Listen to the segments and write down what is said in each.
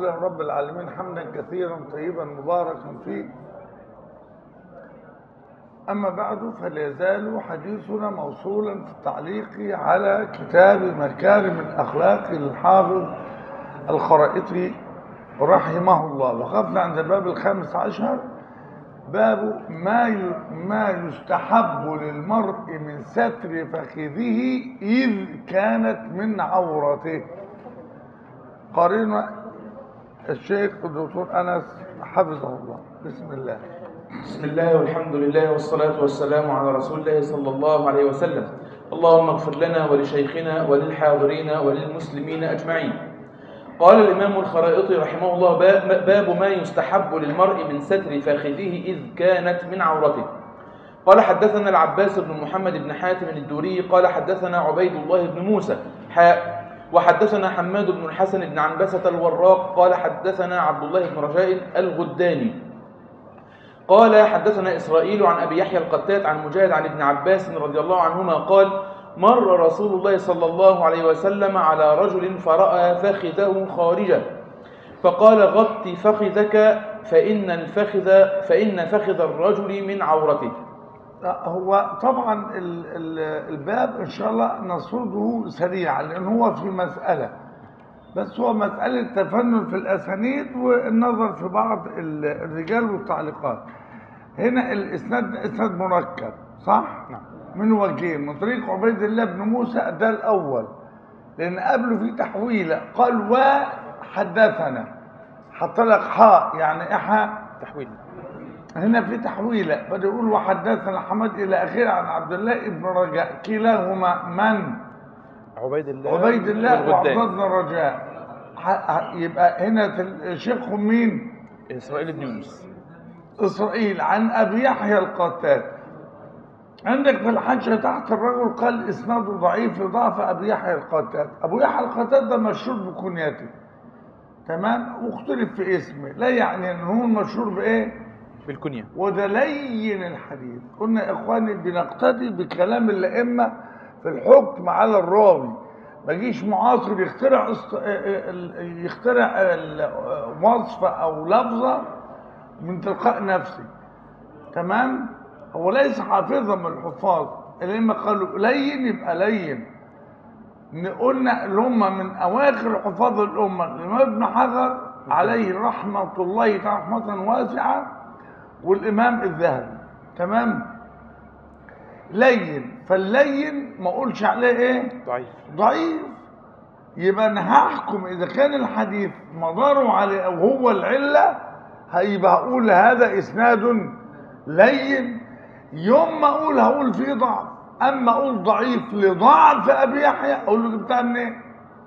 لله رب العالمين حمدا كثيرا طيبا مباركا فيه أما بعد فليزال حديثنا موصولا في التعليق على كتاب مكارم الأخلاق للحافظ الخرائطي رحمه الله وقفنا عند الباب الخامس عشر باب ما ما يستحب للمرء من ستر فخذه إذ كانت من عورته قارنا الشيخ الدكتور أنس حفظه الله بسم الله بسم الله والحمد لله والصلاة والسلام على رسول الله صلى الله عليه وسلم اللهم اغفر لنا ولشيخنا وللحاضرين وللمسلمين أجمعين قال الإمام الخرائطي رحمه الله باب ما يستحب للمرء من ستر فخذه إذ كانت من عورته قال حدثنا العباس بن محمد بن حاتم الدوري قال حدثنا عبيد الله بن موسى حاء وحدثنا حماد بن الحسن بن عنبسة الوراق قال حدثنا عبد الله بن رجاء الغداني قال حدثنا إسرائيل عن أبي يحيى القتات عن مجاهد عن ابن عباس رضي الله عنهما قال مر رسول الله صلى الله عليه وسلم على رجل فرأى فخذه خارجا فقال غط فخذك فإن الفخذ فإن فخذ الرجل من عورته هو طبعا ال- ال- الباب ان شاء الله نصوده سريعا لان هو في مسألة بس هو مسألة تفنن في الأسانيد والنظر في بعض ال- الرجال والتعليقات هنا الإسناد إسناد مركب صح؟ نعم. من وجهين من طريق عبيد الله بن موسى ده الأول لأن قبله في تحويلة قال وحدثنا حط لك حاء يعني إحا تحويل هنا في تحويلة بدأ يقول وحدثنا حمد إلى آخره عن عبد الله بن رجاء كلاهما من؟ عبيد الله عبيد الله وعبد والغداني. الله بن رجاء ح- ح- يبقى هنا في شيخهم مين؟ إسرائيل بن يونس إسرائيل عن أبي يحيى القتاد عندك في الحاشية تحت الرجل قال إسناده ضعيف لضعف أبي يحيى القتاد أبو يحيى القتاد ده مشهور بكنيته تمام واختلف في اسمه لا يعني ان هو مشهور بايه بالكنية وده لين الحديث قلنا يا اخواني بنقتدي بكلام الائمه في الحكم على الراوي ما يجيش معاصر يخترع است... ال- يخترع ال- وصف او لفظه من تلقاء نفسه تمام هو ليس حافظا من الحفاظ الائمه قالوا لين يبقى لين إن قلنا اللي هم من اواخر حفاظ الامه الامام ابن حجر عليه رحمه الله تعالى رحمه واسعه والامام الذهبي تمام لين فاللين ما اقولش عليه ايه ضعيف ضعيف يبقى انا هحكم اذا كان الحديث مداره عليه او هو العله هيبقى هقول هذا اسناد لين يوم ما اقول هقول فيه ضعف اما اقول ضعيف لضعف ابي يحيى اقول له جبتها منين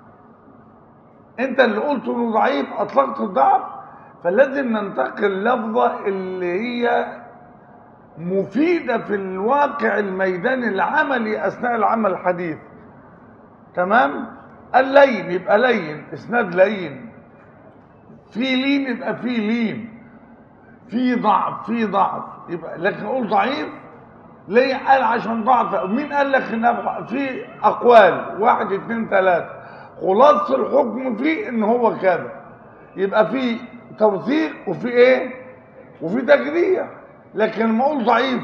انت اللي قلت انه ضعيف اطلقت الضعف فلازم ننتقل اللفظه اللي هي مفيده في الواقع الميداني العملي اثناء العمل الحديث تمام اللين يبقى لين اسناد لين في لين يبقى في لين في ضعف في ضعف يبقى لكن اقول ضعيف ليه قال عشان ضعف مين قال لك ان أبقى- في اقوال واحد اتنين تلاته خلاصه الحكم فيه ان هو كذا يبقى في توثيق وفي ايه وفي تجريح لكن لما اقول ضعيف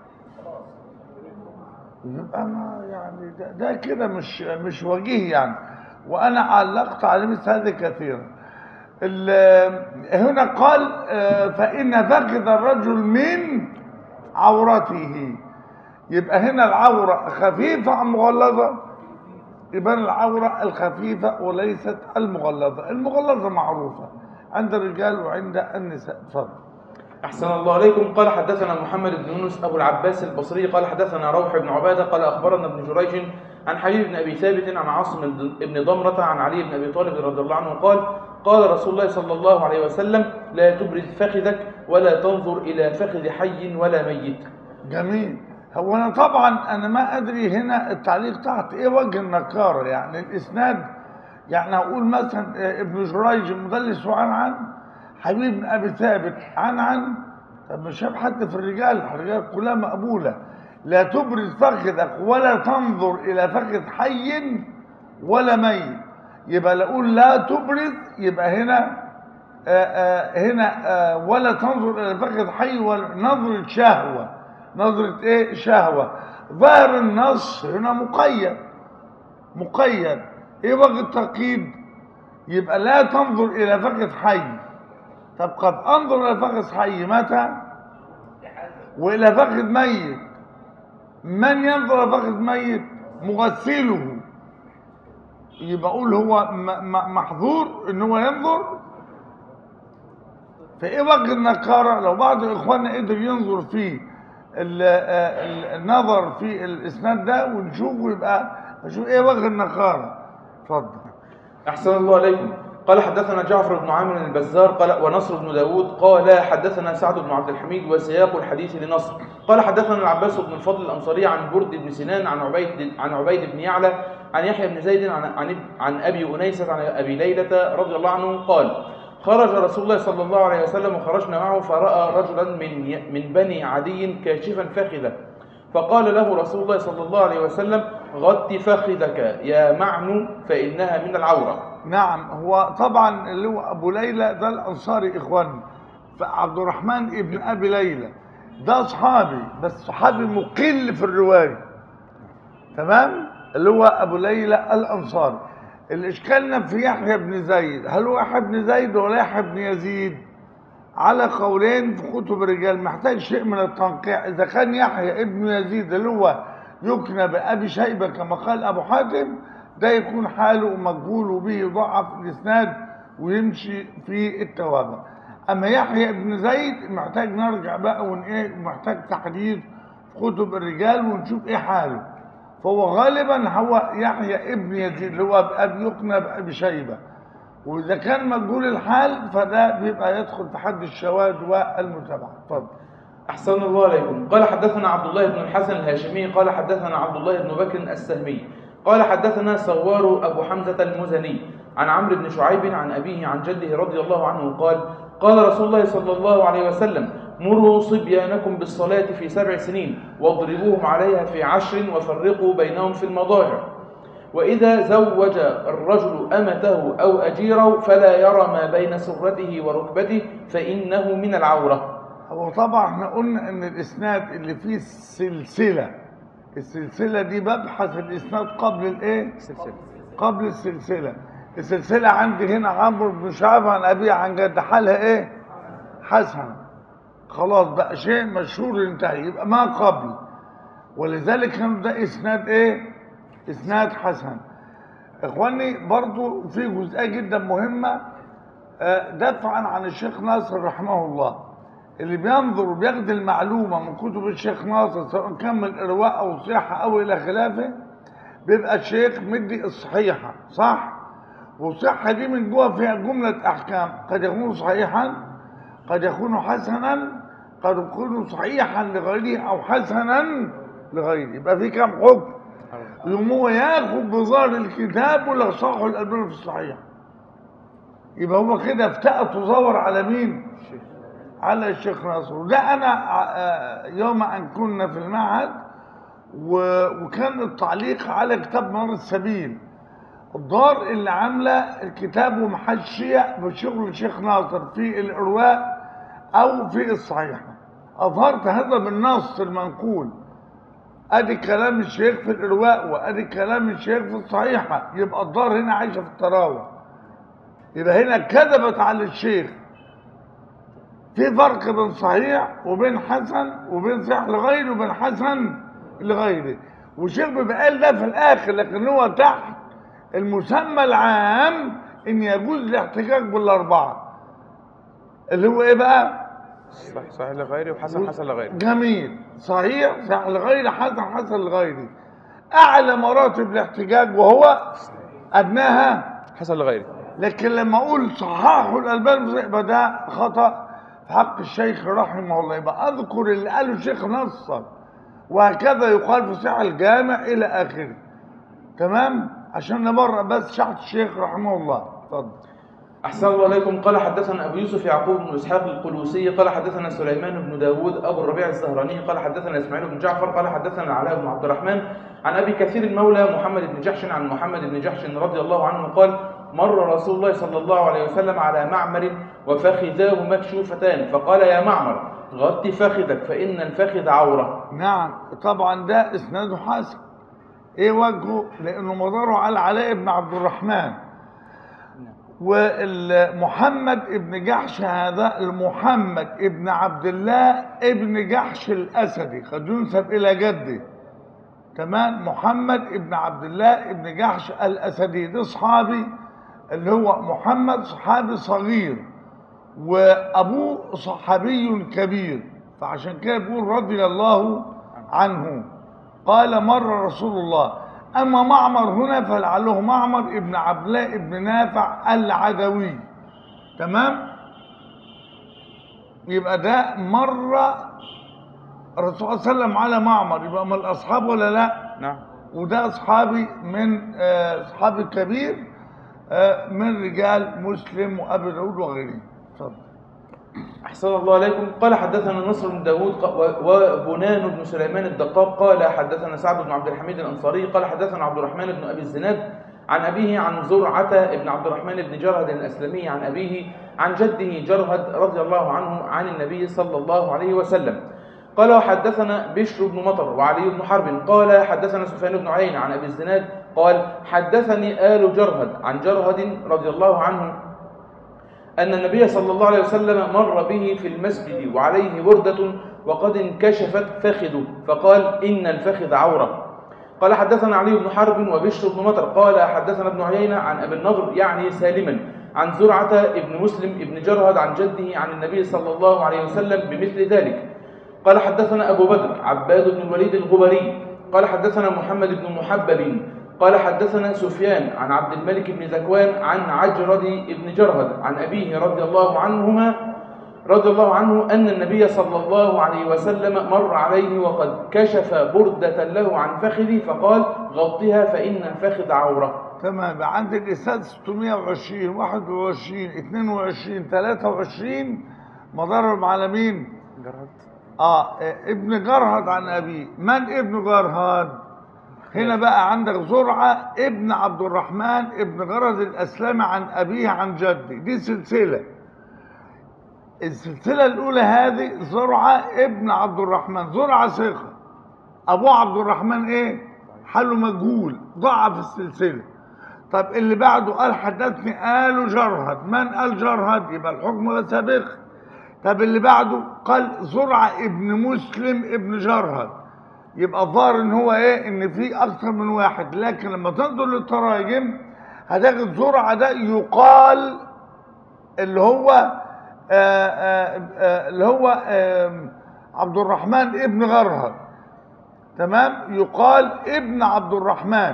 يبقى ما يعني ده, ده كده مش مش وجيه يعني وانا علقت على مثل هذا كثيرا ال- هنا قال آه، فان فخذ الرجل من عورته يبقى هنا العوره خفيفه ام مغلظه يبقى العوره الخفيفه وليست المغلظه المغلظه معروفه عند الرجال وعند النساء اتفضل أحسن الله عليكم قال حدثنا محمد بن يونس أبو العباس البصري قال حدثنا روح بن عبادة قال أخبرنا ابن جريج عن حبيب بن أبي ثابت عن عاصم بن ضمرة عن علي بن أبي طالب رضي الله عنه قال قال رسول الله صلى الله عليه وسلم لا تبرز فخذك ولا تنظر إلى فخذ حي ولا ميت جميل هو انا طبعا انا ما ادري هنا التعليق تحت ايه وجه النكاره يعني الاسناد يعني هقول مثلا آه، ابن جريج المدلس عن عن حبيب بن ابي ثابت عن عن طب مش شاف حد في الرجال الرجال كلها مقبوله لا تبرز فخذك ولا تنظر الى فخذ حي ولا ميت يبقى لا اقول لا تبرز يبقى هنا آه، آه، هنا آه، ولا تنظر الى فخذ حي ولا نظرة شهوة نظرة ايه شهوة ظاهر النص هنا مقيد مقيد ايه وجه التقييد يبقى لا تنظر الى فخذ حي طب قد انظر الى فخذ حي متى والى فخذ ميت من ينظر الى فخذ ميت مغسله يبقى اقول هو م- م- محظور ان هو ينظر فايه وجه النكاره لو بعض اخواننا قدر ينظر في ال- آه، ال- النظر في الاسناد ده ونشوفه يبقى نشوف ايه وجه النكاره اتفضل أحسن الله عليكم قال حدثنا جعفر بن عامر البزار قال ونصر بن داود قال حدثنا سعد بن عبد الحميد وسياق الحديث لنصر قال حدثنا العباس بن الفضل الأنصاري عن برد بن سنان عن عبيد عن عبيد بن يعلى عن يحيى بن زيد عن عن, عن أبي أنيسة عن أبي ليلة رضي الله عنه قال خرج رسول الله صلى الله عليه وسلم وخرجنا معه فرأى رجلا من من بني عدي كاشفا فخذه فقال له رسول الله صلى الله عليه وسلم غط فخذك يا معن فإنها من العورة نعم هو طبعا اللي هو ابو ليلى ده الانصاري اخوان فعبد الرحمن ابن ابي ليلى ده صحابي بس صحابي مقل في الروايه تمام اللي هو ابو ليلى الانصاري الاشكالنا في يحيى بن زيد هل هو يحيى بن زيد ولا يحيى بن يزيد على قولين في كتب الرجال محتاج شيء من التنقيع اذا كان يحيى ابن يزيد اللي هو يكنى بابي شيبه كما قال ابو حاتم ده يكون حاله مجهول وبه يضعف الاسناد ويمشي في التوابع اما يحيى ابن زيد محتاج نرجع بقى ون ايه محتاج تحديد في كتب الرجال ونشوف ايه حاله فهو غالبا هو يحيى ابن يزيد اللي هو ابي يقنى بابي شيبه واذا كان مجهول الحال فده بيبقى يدخل في حد الشواذ والمتابعه اتفضل أحسن الله عليكم قال حدثنا عبد الله بن الحسن الهاشمي قال حدثنا عبد الله بن بكر السهمي قال حدثنا سوار أبو حمزة المزني عن عمرو بن شعيب عن أبيه عن جده رضي الله عنه قال قال رسول الله صلى الله عليه وسلم مروا صبيانكم بالصلاة في سبع سنين واضربوهم عليها في عشر وفرقوا بينهم في المضاجع وإذا زوج الرجل أمته أو أجيره فلا يرى ما بين سرته وركبته فإنه من العورة هو طبعا احنا قلنا ان الاسناد اللي فيه سلسله السلسله دي ببحث الاسناد قبل الايه قبل السلسله السلسله عندي هنا عمرو بن شعب عن ابيه عن جد حالها ايه حسن خلاص بقى شيء مشهور انتهى يبقى ما قبل ولذلك كان ده اسناد ايه اسناد حسن اخواني برضو في جزئيه جدا مهمه آه، دفعا عن الشيخ ناصر رحمه الله اللي بينظر وبياخد المعلومه من كتب الشيخ ناصر سواء كان من الارواء او صحه او الى خلافه بيبقى الشيخ مدي الصحيحه صح والصحه دي من جوه فيها جمله احكام قد يكون صحيحا قد يكون حسنا قد يكون صحيحا لغيره او حسنا لغيره يبقى في كام حكم يقوم هو ياخد بظاهر الكتاب ولا صحه الالباني في الصحيح يبقى هو كده افتأى تزور على مين على الشيخ ناصر وده انا آه، يوم ان كنا في المعهد و- وكان التعليق على كتاب نار السبيل الدار اللي عامله الكتاب ومحشيه بشغل الشيخ ناصر في الارواء او في الصحيحه اظهرت هذا بالنص المنقول ادي كلام الشيخ في الارواء وادي كلام الشيخ في الصحيحه يبقى الدار هنا عايشه في التراوح يبقى هنا كذبت على الشيخ في فرق بين صحيح وبين حسن وبين صحيح لغيره وبين حسن لغيره والشيخ بيبقى قال ده في الاخر لكن هو تحت المسمى العام ان يجوز الاحتجاج بالاربعه اللي هو ايه بقى صح صحيح لغيري وحسن حسن لغيري جميل صحيح صحيح لغيره حسن حسن لغيره اعلى مراتب الاحتجاج وهو ادناها حسن لغيري لكن لما اقول صححه الالباني يبقى ده خطا في حق الشيخ رحمه الله يبقى اذكر اللي قاله الشيخ نصا وهكذا يقال في صحيح الجامع الى اخره تمام عشان نمر بس شرح الشيخ رحمه الله اتفضل أحسن الله عليكم قال حدثنا أبو يوسف يعقوب بن إسحاق القلوسي قال حدثنا سليمان بن داود أبو الربيع الزهراني قال حدثنا إسماعيل بن جعفر قال حدثنا العلاء بن عبد الرحمن عن أبي كثير المولى محمد بن جحش عن محمد بن جحش رضي الله عنه قال مر رسول الله صلى الله عليه وسلم على معمر وفخذاه مكشوفتان فقال يا معمر غط فخذك فإن الفخذ عورة نعم طبعا ده اسناده حسن ايه وجهه لانه مداره على علاء بن عبد الرحمن ومحمد ابن جحش هذا المحمد ابن عبد الله ابن جحش الاسدي قد ينسب الى جده تمام محمد ابن عبد الله ابن جحش الاسدي ده صحابي اللي هو محمد صحابي صغير وابوه صحابي كبير فعشان كده بيقول رضي الله عنه قال مر رسول الله اما معمر هنا فلعله معمر ابن عبد الله ابن نافع العدوي تمام يبقى ده مر الرسول صلى الله عليه وسلم على معمر يبقى من الاصحاب ولا لا نعم وده اصحابي من آه، اصحابي الكبير آه، من رجال مسلم وابي داود وغيره اتفضل أحسن الله عليكم قال حدثنا نصر بن داود ق- و- وبنان بن سليمان الدقاق قال حدثنا سعد بن عبد الحميد الأنصاري قال حدثنا عبد الرحمن بن أبي الزناد عن أبيه عن زرعة بن عبد الرحمن بن جرهد الأسلمي عن أبيه عن جده جرهد رضي الله عنه عن النبي صلى الله عليه وسلم قال وحدثنا بشر بن مطر وعلي بن حرب قال حدثنا سفيان بن عيين عن أبي الزناد قال حدثني آل جرهد عن جرهد رضي الله عنه أن النبي صلى الله عليه وسلم مر به في المسجد وعليه بردة وقد انكشفت فخذه فقال إن الفخذ عورة قال حدثنا علي بن حرب وبشر بن مطر قال حدثنا ابن عيينة عن أبي النضر يعني سالما عن زرعة ابن مسلم ابن جرهد عن جده عن النبي صلى الله عليه وسلم بمثل ذلك قال حدثنا أبو بدر عباد بن الوليد الغبري قال حدثنا محمد بن محبب قال حدثنا سفيان عن عبد الملك بن ذكوان عن عجرد بن جرهد عن أبيه رضي الله عنهما رضي الله عنه أن النبي صلى الله عليه وسلم مر عليه وقد كشف بردة له عن فخذه فقال غطها فإن الفخذ عورة تمام يبقى عند الإسناد 620 21 22 23 مضرب على مين؟ جرهد اه آه، ابن جرهد عن أبيه من ابن جرهد؟ هنا بقى عندك زرعة ابن عبد الرحمن ابن جرهد الأسلمي عن أبيه عن جده دي سلسلة السلسلة الأولى هذه زرعة ابن عبد الرحمن زرعة ثقة أبوه عبد الرحمن إيه؟ حله مجهول ضعف السلسلة طب اللي بعده قال حدثني آل جرهد من قال جرهد يبقى الحكم سابق طب اللي بعده قال زرعة ابن مسلم ابن جرهد يبقى الظاهر ان هو ايه ان في اكثر من واحد لكن لما تنظر للتراجم هتجد زرعة ده يقال اللي هو آآ آآ آآ اللي هو آم، عبد الرحمن ابن غرهد تمام يقال ابن عبد الرحمن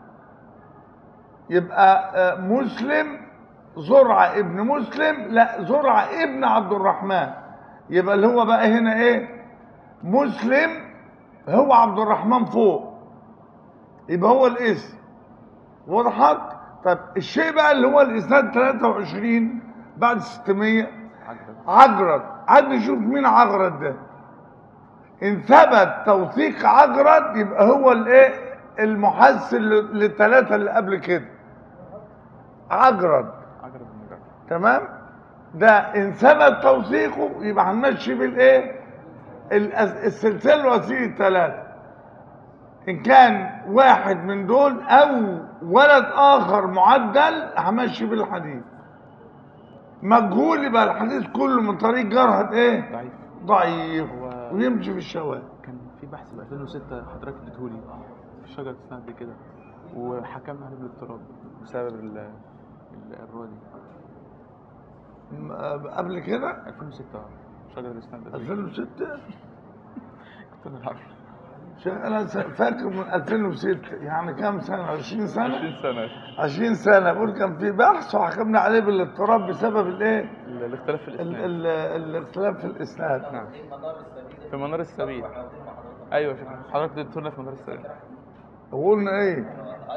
يبقى آه، مسلم زرعة ابن مسلم لا زرعة ابن عبد الرحمن يبقى اللي هو بقى هنا ايه مسلم هو عبد الرحمن فوق يبقى هو الاسم وضحت طب الشيء بقى اللي هو الاسناد 23 بعد 600 عجبك عجرد عاد نشوف مين عجرد ده ان ثبت توثيق عجرد يبقى هو الايه المحسن لل- للثلاثه اللي قبل كده عجرد عجرد بن جرهد تمام ده ان ثبت توثيقه يبقى هنمشي بالايه الأس- السلسله الوسيله الثلاثه ان كان واحد من دول او ولد اخر معدل همشي بالحديث مجهول يبقى الحديث كله من طريق جرهد ايه ضعيف ضعيف هو- ويمشي في الشواذ كان في بحث في 2006 حضرتك اديتهولي في شجرة السند دي كده وحكمنا عليه بالاضطراب بسبب ال ال- الرؤى دي م- قبل كده 2006 اه شجرة السند دي 2006 كنت انا العب شا- انا س- فاكر من 2006 يعني كام سنه 20 سنه 20 سنة 20 سنه بقول كان في بحث وحكمنا عليه بالاضطراب بسبب الايه ال- الاختلاف في ال- الاسناد ال- الاختلاف في الاسناد نعم في منار السبيل ايوه يا شيخ حضرتك اديتهولنا في منار السبيل وقلنا ايه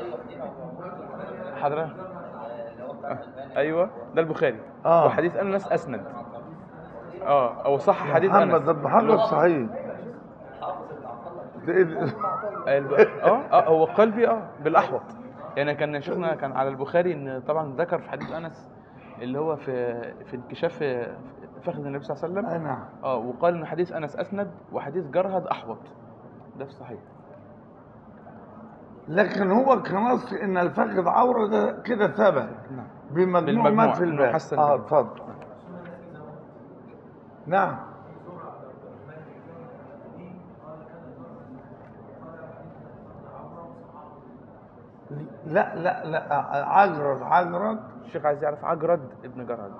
حضرتك آه. ايوه ده البخاري آه. وحديث انس اسند اه او صح حديث انس محمد بن محمد صحيح ده إيه ده؟ الب- اه اه هو قلبي اه بالاحوط يعني كان شيخنا كان على البخاري ان طبعا ذكر في حديث انس اللي هو في في انكشاف فخذ النبي صلى الله عليه وسلم أي نعم اه وقال ان حديث انس اسند وحديث جرهد احوط ده في صحيح لكن هو كنص ان الفخذ عوره ده كده ثبت نعم بمجموع ما بالمجموع، في إنه الباب حسن اه به. اتفضل نعم لا لا لا عجرد عجرد الشيخ عايز يعرف عجرد ابن جرهد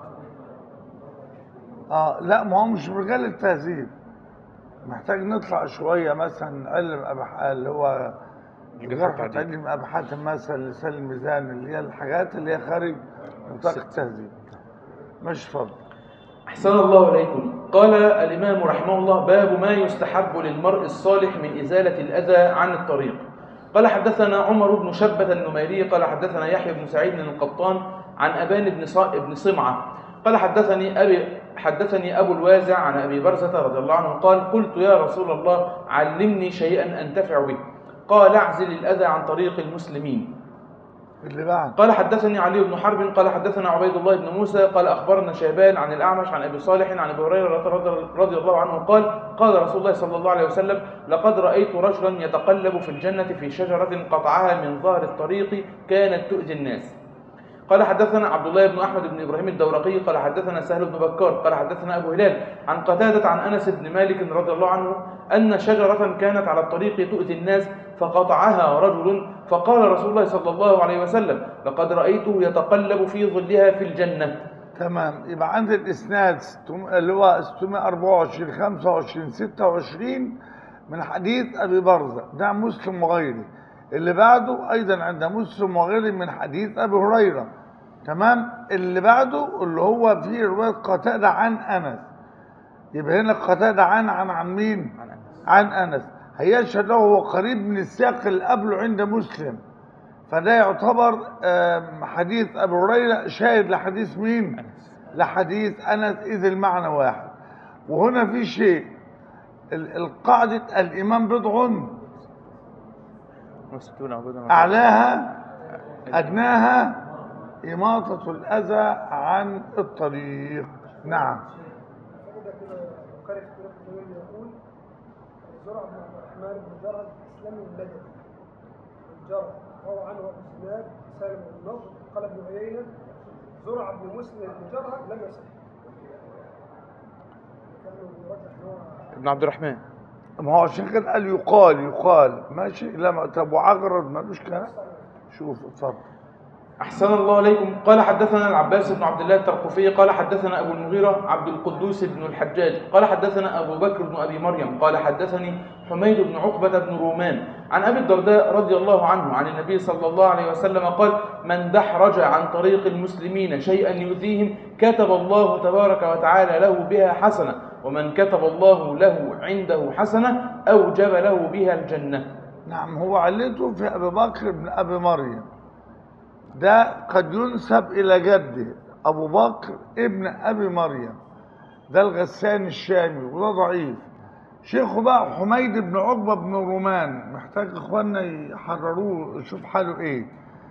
اه لا ما هو مش رجال التهذيب محتاج نطلع شويه مثلا علم ابح اللي هو الجرح جرح التعديل. تعليم ابحاث مثلا لسان الميزان اللي هي الحاجات اللي هي خارج نطاق التهذيب مش فضل أحسن الله إليكم قال الإمام رحمه الله باب ما يستحب للمرء الصالح من إزالة الأذى عن الطريق قال حدثنا عمر بن شبة النميري قال حدثنا يحيى بن سعيد بن القطان عن أبان بن صا- بن صمعة قال حدثني أبي حدثني أبو الوازع عن أبي برزة رضي الله عنه قال قلت يا رسول الله علمني شيئا أنتفع به قال اعزل الأذى عن طريق المسلمين اللي بعد قال حدثني علي بن حرب قال حدثنا عبيد الله بن موسى قال اخبرنا شيبان عن الاعمش عن ابي صالح عن ابي هريره رضي- رضي الله عنه قال قال رسول الله صلى الله عليه وسلم لقد رايت رجلا يتقلب في الجنه في شجره قطعها من ظهر الطريق كانت تؤذي الناس قال حدثنا عبد الله بن احمد بن ابراهيم الدورقي قال حدثنا سهل بن بكار قال حدثنا ابو هلال عن قتاده عن انس بن مالك رضي الله عنه ان شجره كانت على الطريق تؤذي الناس فقطعها رجل فقال رسول الله صلى الله عليه وسلم لقد رايته يتقلب في ظلها في الجنه تمام يبقى عند الاسناد ستم- اللي هو 624 25 26 من حديث ابي برزه ده مسلم وغيره اللي بعده ايضا عند مسلم وغيره من حديث ابي هريره تمام اللي بعده اللي هو فيه روايه قتاده عن انس يبقى هنا قتاده عن عن عن مين؟ عن انس عن انس هيشهد له هو قريب من السياق اللي قبله عند مسلم فده يعتبر آم، حديث ابو هريره شاهد لحديث مين؟ انس لحديث انس اذ المعنى واحد وهنا في شيء ال- القاعده الايمان بضع وستون عبودا اعلاها ادناها اماطه الاذى عن الطريق نعم فإذا كده وكان في طريق الجميل يقول زرع بن عبد الرحمن بن جرد إسلامي المدني الجرد روى عنه أبو سناد سالم بن النضر قال ابن عيينة زرع بن مسلم بن جرد لم يصح كانوا بيرجح ان هو ابن عبد الرحمن ما هو عشان كده قال يقال يقال ماشي لما طب وعجرد ملوش كلام شوف اتفضل أحسن الله إليكم قال حدثنا العباس بن عبد الله الترقفي قال حدثنا أبو المغيرة عبد القدوس بن الحجاج قال حدثنا أبو بكر بن أبي مريم قال حدثني حميد بن عقبة بن رومان عن أبي الدرداء رضي الله عنه عن النبي صلى الله عليه وسلم قال من دحرج عن طريق المسلمين شيئا يؤذيهم كتب الله تبارك وتعالى له بها حسنة ومن كتب الله له عنده حسنة أوجب له بها الجنة نعم هو علته في ابي بكر بن ابي مريم ده قد ينسب الى جده ابو بكر ابن ابي مريم ده الغسان الشامي وده ضعيف شيخه بقى حميد بن عقبه بن رومان محتاج اخواننا يحرروه يشوف حاله ايه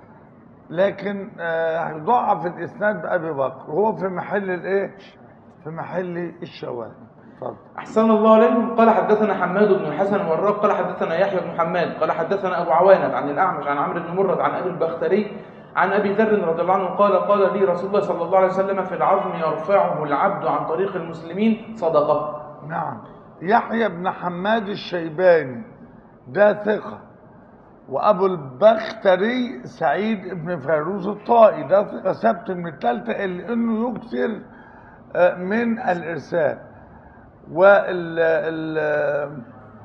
لكن آه، ضعف الاسناد بابي بكر وهو في محل الايه في محل الشواذ اتفضل أحسن الله عليكم قال حدثنا حماد بن الحسن والراب قال حدثنا يحيى بن حماد قال حدثنا أبو عوانة عن الأعمش عن عمرو بن مرد عن أبي البختري عن أبي ذر رضي الله عنه قال قال لي رسول الله صلى الله عليه وسلم في العظم يرفعه العبد عن طريق المسلمين صدقة نعم يحيى بن حماد الشيباني ده ثقة وأبو البختري سعيد بن فيروز الطائي ده ثقة ثبت من الثالثة اللي إنه يكثر آه، من الإرسال وال ال-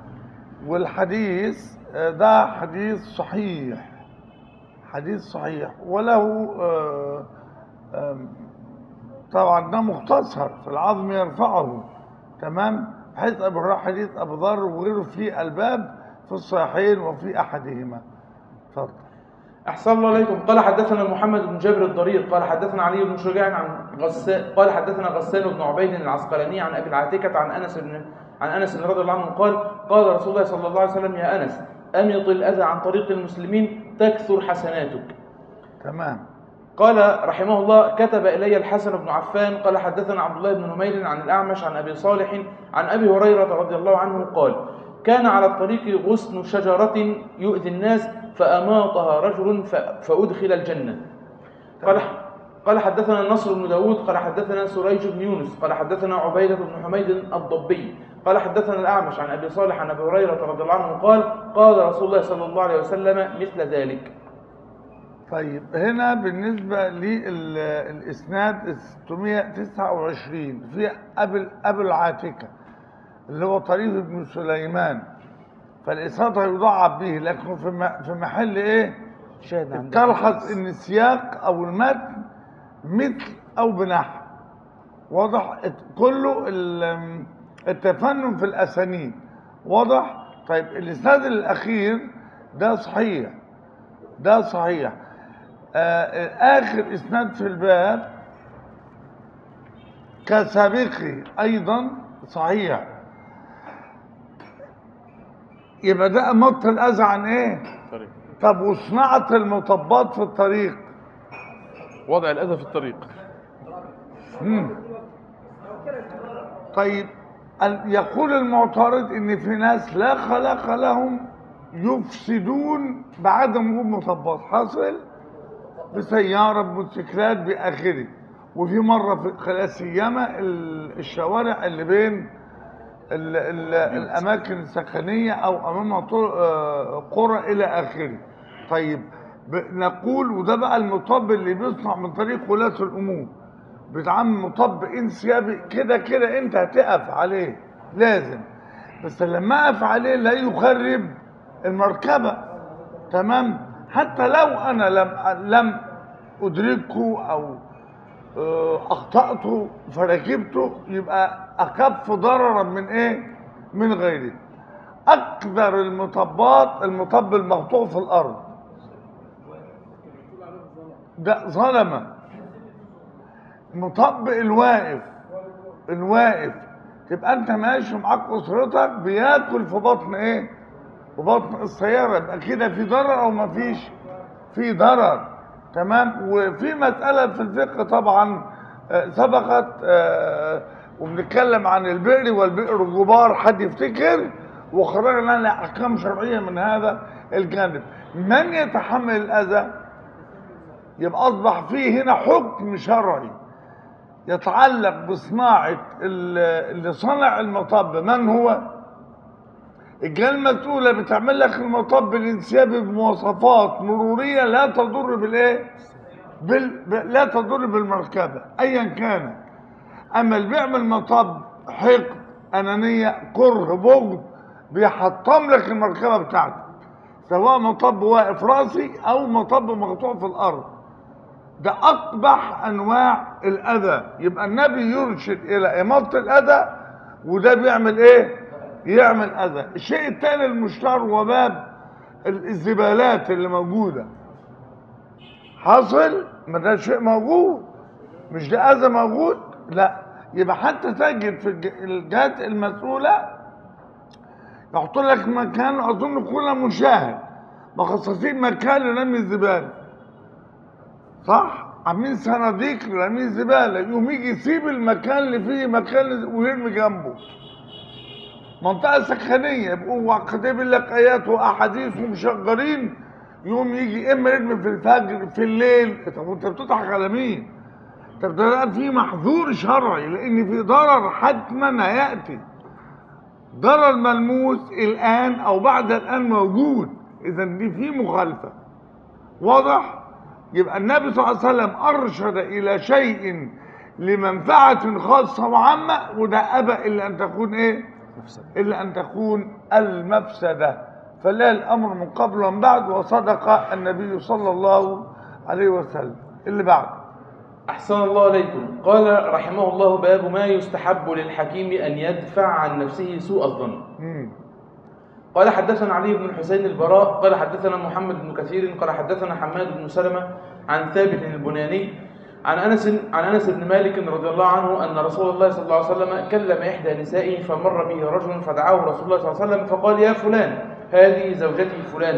والحديث آه، ده حديث صحيح حديث صحيح وله آه، آم، طبعا ده مختصر في العظم يرفعه تمام حيث ابو الراح حديث ابو ذر وغيره في الباب في الصحيحين وفي احدهما اتفضل أحسن الله عليكم قال حدثنا محمد بن جابر الضرير قال حدثنا علي بن شجاع عن غسان قال حدثنا غسان بن عبيد العسقلاني عن أبي العاتكة عن أنس بن عن أنس رضي الله عنه قال قال رسول الله صلى الله عليه وسلم يا أنس أمط الأذى عن طريق المسلمين تكثر حسناتك تمام قال رحمه الله كتب إلي الحسن بن عفان قال حدثنا عبد الله بن نمير عن الأعمش عن أبي صالح عن أبي هريرة رضي الله عنه قال كان على الطريق غصن شجرة يؤذي الناس فأماطها رجل ف- فأدخل الجنة قال قال حدثنا النصر بن داود قال حدثنا سريج بن يونس قال حدثنا عبيدة بن حميد الضبي قال حدثنا الأعمش عن أبي صالح عن أبي هريرة رضي الله عنه قال قال رسول الله صلى الله عليه وسلم مثل ذلك طيب هنا بالنسبة للإسناد 629 في أبي أبي العاتكة اللي هو طريف بن سليمان فالإسناد هيضاعف به لكن في م- في محل إيه؟ شاهد عندك تلحظ إن السياق أو المتن مثل أو بنحو واضح الت- كله ال- التفنن في الأسانيد واضح؟ طيب الإسناد الأخير ده صحيح ده صحيح آه آخر إسناد في الباب كسابقه أيضا صحيح يبقى ده أمط الأذى عن إيه؟ طريق طب وصناعة المطبات في الطريق وضع الأذى في الطريق مم. طيب ال- يقول المعترض ان في ناس لا خلاق لهم يفسدون بعدم وجود مطبات حاصل بسيارة بموتوسيكلات بآخره وفي مرة في لا سيما ال- الشوارع اللي بين ال ال الأماكن السكنية أو أمامها طر- آه، قرى إلى آخره طيب ب- نقول وده بقى المطب اللي بيصنع من طريق ولاة الأمور بيتعمل مطب انسيابي كده كده انت هتقف عليه لازم بس لما اقف عليه لا يخرب المركبة تمام حتى لو انا لم لم ادركه او آه، اخطأته فركبته يبقى اخف ضررا من ايه من غيره اكثر المطبات المطب المقطوع في الارض ده ظلمه مطبق الواقف الواقف تبقى انت ماشي معاك اسرتك بياكل في بطن ايه في بطن السياره يبقى كده في ضرر او ما فيش في ضرر تمام وفي مساله في الفقه طبعا آه، سبقت آه، وبنتكلم عن البئر والبئر الجبار حد يفتكر وخرجنا لنا احكام شرعيه من هذا الجانب من يتحمل الاذى يبقى اصبح فيه هنا حكم شرعي يتعلق بصناعة ال- اللي صنع المطب من هو الجهة المسؤولة بتعمل لك المطب الانسيابي بمواصفات مرورية لا تضر بالايه بال... ب- لا تضر بالمركبة ايا كان اما اللي بيعمل مطب حقد انانية كره بغض بيحطم لك المركبة بتاعتك سواء مطب واقف راسي او مطب مقطوع في الارض ده اقبح انواع الاذى يبقى النبي يرشد الى اماطه الاذى وده بيعمل ايه يعمل اذى الشيء الثاني المشتهر وباب ال- الزبالات اللي موجوده حصل ما ده شيء موجود مش ده اذى موجود لا يبقى حتى تجد في الج- الجهات المسؤوله يحط لك مكان اظن كلنا مشاهد مخصصين مكان لرمي الزباله صح عاملين صناديق لرمي الزباله يقوم يجي يسيب المكان اللي فيه مكان ويرمي جنبه منطقه سكنيه يبقوا كاتبين لك ايات واحاديث ومشجرين يقوم يجي اما يرمي في الفجر في الليل طب وانت بتضحك على مين؟ طب ده بقى في محظور شرعي لان في ضرر حتما هياتي ضرر ملموس الان او بعد الان موجود اذا دي في مخالفه واضح يبقى النبي صلى الله عليه وسلم ارشد الى شيء لمنفعه خاصه وعامه وده ابى الا ان تكون ايه الا ان تكون المفسده فلا الامر من قبل ومن بعد وصدق النبي صلى الله عليه وسلم اللي بعد أحسن الله عليكم قال رحمه الله باب ما يستحب للحكيم أن يدفع عن نفسه سوء الظن مم. قال حدثنا علي بن الحسين البراء قال حدثنا محمد بن كثير قال حدثنا حماد بن سلمة عن ثابت البناني عن انس عن انس بن مالك رضي الله عنه ان رسول الله صلى الله عليه وسلم كلم احدى نسائه فمر به رجل فدعاه رسول الله صلى الله عليه وسلم فقال يا فلان هذه زوجتي فلانه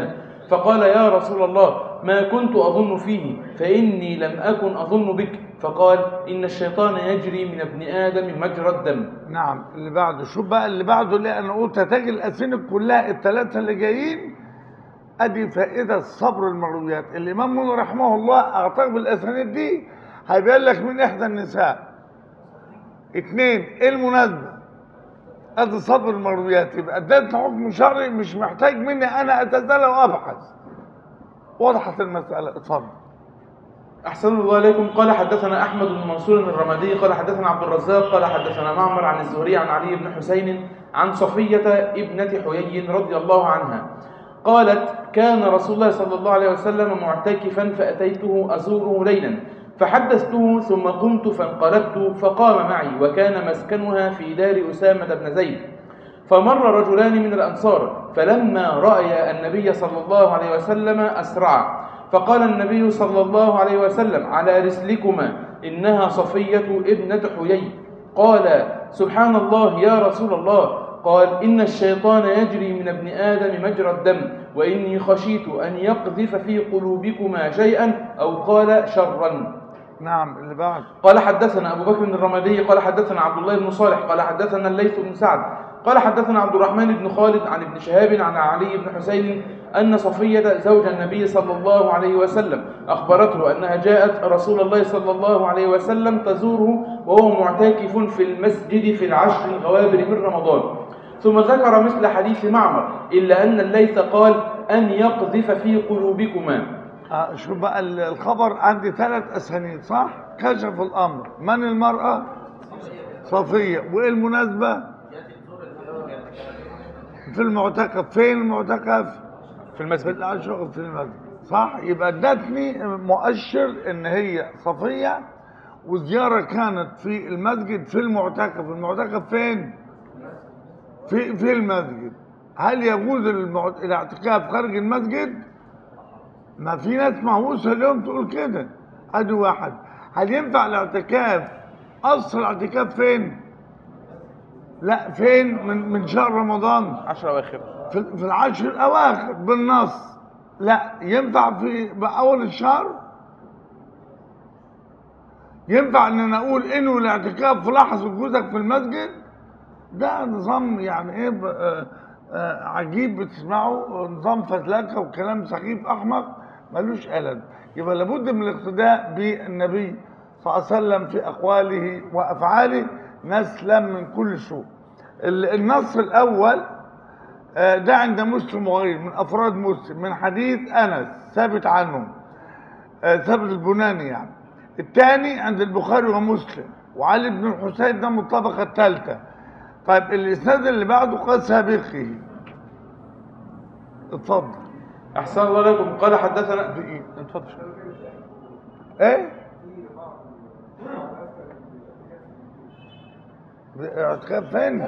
فقال يا رسول الله ما كنت أظن فيه فإني لم أكن أظن بك فقال إن الشيطان يجري من ابن آدم مجرى الدم نعم اللي بعده شوف بقى اللي بعده اللي انا قلت هتاجي الاسانيد كلها الثلاثه اللي جايين ادي فائده الصبر المرويات الامام منذر رحمه الله اعتقد بالاسانيد دي هيبين لك من احدى النساء اثنين ايه المناسبه ادي صبر المرويات يبقى اديتنا حكم شرعي مش محتاج مني انا اتسلى وابحث وضحت المساله اتفضل أحسن الله إليكم قال حدثنا أحمد بن منصور الرمادي قال حدثنا عبد الرزاق قال حدثنا معمر عن الزهري عن علي بن حسين عن صفية ابنة حيي رضي الله عنها قالت كان رسول الله صلى الله عليه وسلم معتكفا فأتيته أزوره ليلا فحدثته ثم قمت فانقلبت فقام معي وكان مسكنها في دار أسامة بن زيد فمر رجلان من الأنصار فلما رأي النبي صلى الله عليه وسلم أسرعا فقال النبي صلى الله عليه وسلم على رسلكما إنها صفية ابنة حيي قال سبحان الله يا رسول الله قال إن الشيطان يجري من ابن آدم مجرى الدم وإني خشيت أن يقذف في قلوبكما شيئا أو قال شرا نعم اللي بعد قال حدثنا أبو بكر الرمادي قال حدثنا عبد الله بن صالح قال حدثنا الليث بن سعد قال حدثنا عبد الرحمن بن خالد عن ابن شهاب عن علي بن حسين أن صفية زوج النبي صلى الله عليه وسلم أخبرته أنها جاءت رسول الله صلى الله عليه وسلم تزوره وهو معتكف في المسجد في العشر الغوابر من رمضان ثم ذكر مثل حديث معمر إلا أن الليث قال أن يقذف في قلوبكما آه شوف بقى ال- الخبر عندي ثلاث اسانيد صح كشف الامر من المراه صفيه وايه المناسبه في المعتكف فين المعتكف في في المسجد الاشهر في المسجد صح يبقى ادتني مؤشر ان هي صفيه والزياره كانت في المسجد في المعتكف المعتكف فين في في المسجد هل يجوز المع... الاعتكاف خارج المسجد ما في ناس مهووسه اليوم تقول كده ادي واحد هل ينفع الاعتكاف اصل الاعتكاف فين لا فين من من شهر رمضان 10 اواخر في في العشر الاواخر بالنص لا ينفع في باول الشهر ينفع ان انا اقول انه الاعتكاف في لحظه وجودك في المسجد ده نظام يعني ايه ب- آه، آه، عجيب بتسمعه نظام فزلكه وكلام سخيف احمق ملوش قلب يبقى لابد من الاقتداء بالنبي صلى الله عليه وسلم في اقواله وافعاله نسلم من كل سوء ال- النص الاول آه، ده عند مسلم وغيره من افراد مسلم من حديث انس ثابت عنه آه، ثابت البناني يعني الثاني عند البخاري ومسلم وعلي بن الحسين ده من الطبقه الثالثه طيب الاسناد اللي بعده قد سابقه اتفضل أحسن الله لكم قال حدثنا اتفضل ايه اعتكاف فين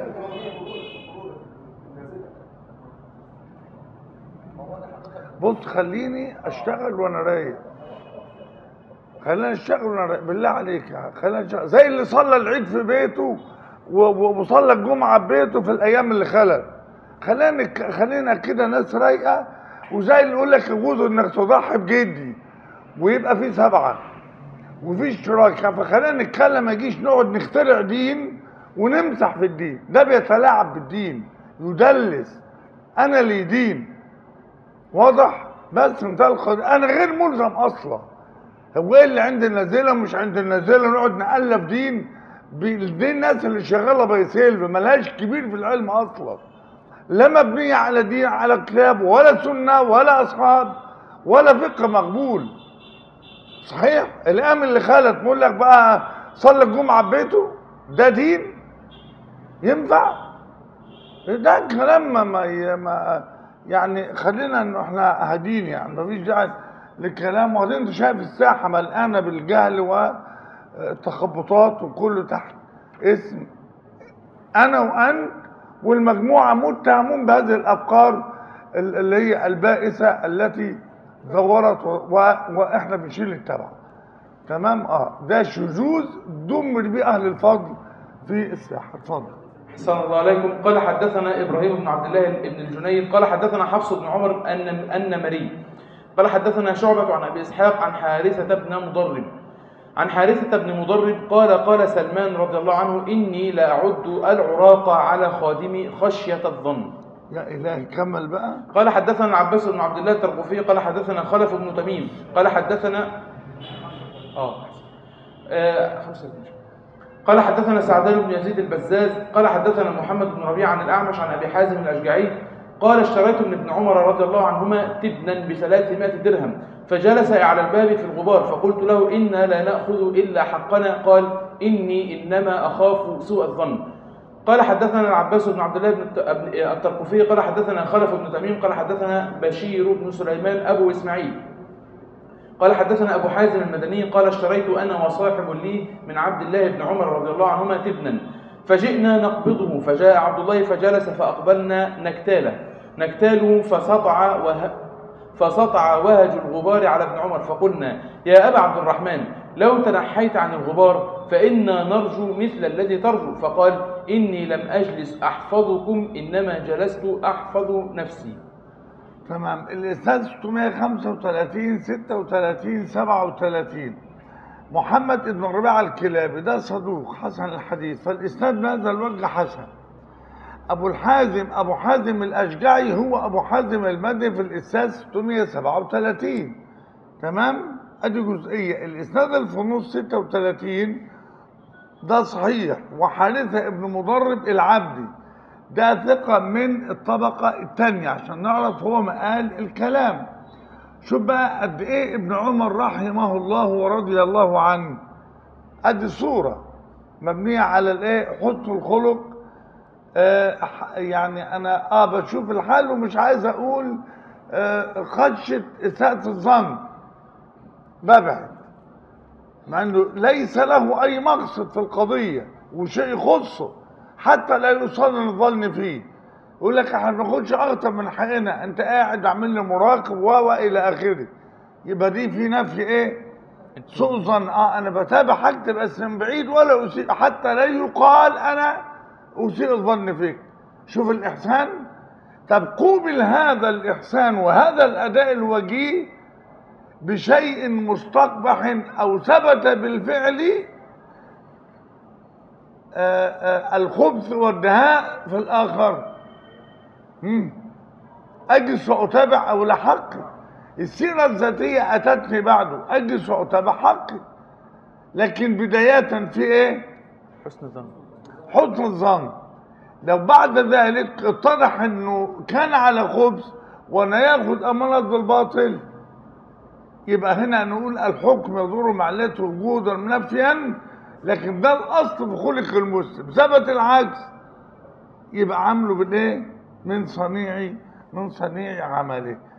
بص خليني اشتغل وانا رايق خلينا نشتغل وانا رايق بالله عليك يا خلينا نشتغل زي اللي صلى العيد في بيته و- و- وصلى الجمعه في بيته في الايام اللي خلت خلينا نك- خلينا كده ناس رايقه وزي اللي يقول لك يجوز انك تضحي بجدي ويبقى في سبعه وفي اشتراك فخلينا نتكلم ما يجيش نقعد نخترع دين ونمسح في الدين ده بيتلاعب بالدين يدلس انا اللي دين واضح بس انتهى القضية انا غير ملزم اصلا هو ايه اللي عند النازله ومش عند النازله نقعد نالف دين ب- دي الناس اللي شغاله بايسيلف ملهاش كبير في العلم اصلا لا مبنيه على دين على كتاب ولا سنه ولا اصحاب ولا فقه مقبول صحيح الأيام اللي خلت بقول لك بقى صلى الجمعة في بيته ده دين ينفع ده كلام ما, ما, ما يعني خلينا انه احنا هادين يعني مفيش داعي للكلام وبعدين انت شايف الساحة ملقانة بالجهل والتخبطات وكله تحت اسم انا وانت والمجموعة متهمون بهذه الافكار ال- اللي هي البائسة التي زورت و... و... واحنا بنشيل التبع تمام اه ده شذوذ دمر بيه اهل الفضل في الساحة اتفضل صلى الله عليكم قال حدثنا ابراهيم بن عبد الله بن الجنيد قال حدثنا حفص بن عمر ان ان مري قال حدثنا شعبة عن ابي اسحاق عن حارثة بن مضرب عن حارثة بن مضرب قال قال سلمان رضي الله عنه اني لاعد العراق على خادمي خشية الظن يا إلهي كمل بقى قال حدثنا العباس بن عبد الله الترقفي قال حدثنا خلف بن تميم قال حدثنا اه آه، خمسة دقايق. قال حدثنا سعدان بن يزيد البزاز قال حدثنا محمد بن ربيعه عن الاعمش عن ابي حازم الاشجعي قال اشتريت من ابن عمر رضي الله عنهما تبنا بثلاثمائة درهم فجلس على الباب في الغبار فقلت له إنا لا نأخذ إلا حقنا قال إني إنما أخاف سوء الظن قال حدثنا العباس بن عبد الله بن الت- بن الترقفي قال حدثنا خلف بن تميم قال حدثنا بشير بن سليمان أبو إسماعيل قال حدثنا أبو حازم المدني قال اشتريت أنا وصاحب لي من عبد الله بن عمر رضي الله عنهما تبنا فجئنا نقبضه فجاء عبد الله فجلس فأقبلنا نكتاله نكتاله فسطع وه... فسطع وهج الغبار على ابن عمر فقلنا يا أبا عبد الرحمن لو تنحيت عن الغبار فإنا نرجو مثل الذي ترجو فقال إني لم أجلس أحفظكم إنما جلست أحفظ نفسي تمام الإسناد 635 36 37 محمد بن ربيعة الكلابي ده صدوق حسن الحديث فالإسناد من هذا الوجه حسن أبو الحازم أبو حازم الأشجعي هو أبو حازم المدني في الإسناد 637 تمام أدي جزئية الإسناد اللي في النص 36 ده صحيح وحارثة ابن مضرب العبدي ده ثقة من الطبقة الثانية عشان نعرف هو مقال الكلام شوف بقى قد ايه ابن عمر رحمه الله ورضي الله عنه ادي صورة مبنية على الايه حسن الخلق آه ح- يعني انا اه بشوف الحال ومش عايز اقول آه خدشة اساءة الظن ببعد مع انه ليس له اي مقصد في القضيه وشيء يخصه حتى لا يوصل الظن فيه يقول لك احنا ما بناخدش اكتر من حقنا انت قاعد عامل لي مراقب و و الى اخره يبقى دي في نفي ايه سوء ظن اه انا بتابع حاجتي بس من بعيد ولا اسيء حتى لا يقال انا اسيء الظن فيك شوف الاحسان طب قوبل هذا الاحسان وهذا الاداء الوجيه بشيء مستقبح او ثبت بالفعل آه، آه، الخبث والدهاء في الاخر مم. اجلس واتابع او لحق السيره الذاتيه اتتني بعده اجلس واتابع حقي لكن بدايه في ايه حسن ظن حسن الظن لو بعد ذلك اتضح انه كان على خبث وانا ياخذ امانات بالباطل يبقى هنا نقول الحكم يدور مع علته وجودا منفيا لكن ده الاصل في خلق المسلم ثبت العكس يبقى عامله بالايه من صنيع من صنيع عمله